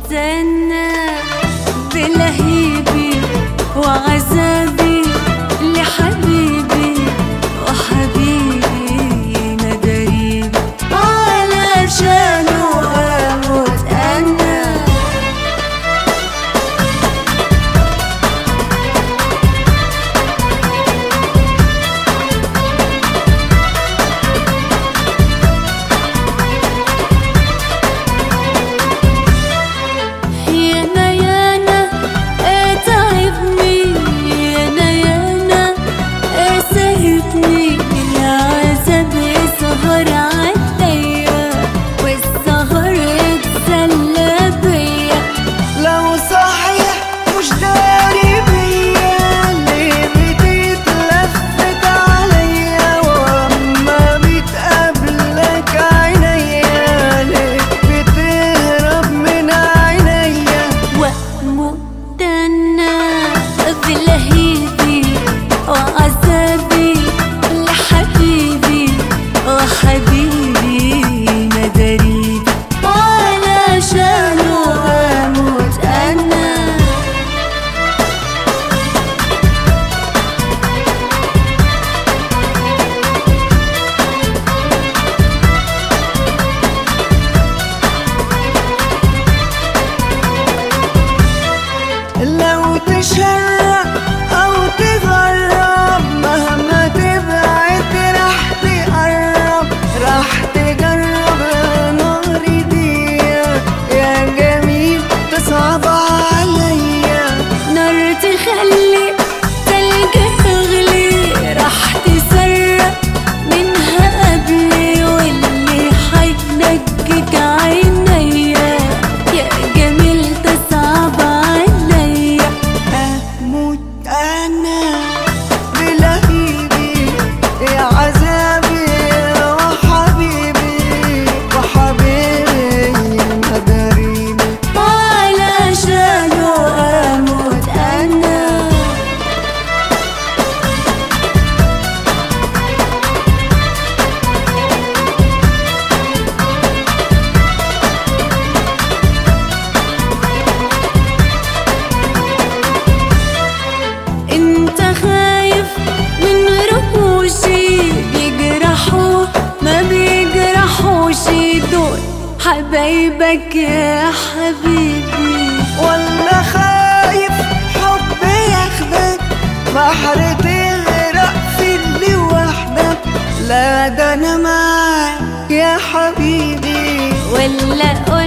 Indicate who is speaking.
Speaker 1: مستنى بلهيبي وعذابي لحبيبي وحبيبي ندريبي علشانه اموت انا يانا يانا اتعبني يانا يانا سهبني العذاب يسهر عليا والسهر اتسلى بيا
Speaker 2: لو صحيح مش داري بيا ليه بتتلفت عليا واما بتقابلك عينيا ليه بتهرب من عينيا
Speaker 1: واموت انا في لهيبي وعذابي لحبيبي وحبيبي ندريبي علشانه اموت انا
Speaker 2: لو تشرق او تغرب مهما تبعد راح تقرب راح تجرب نار دي يا جميل تصعب عليا
Speaker 1: نار تخلي تلج يغلي راح تسرق منها قبلي واللي حينجك عينيا يا جميل تصعب عليا
Speaker 2: اموت انا بلهيبي يا عذابي وحبيبي وحبيبي مداريني
Speaker 1: علشانه اموت انا انت خايف من رموشي بيجرحوا ما بيجرحوش دول حبايبك يا حبيبي
Speaker 2: ولا خايف حب ياخدك بحر تغرق في اللي وحدك لا ده انا معاك يا حبيبي
Speaker 1: ولا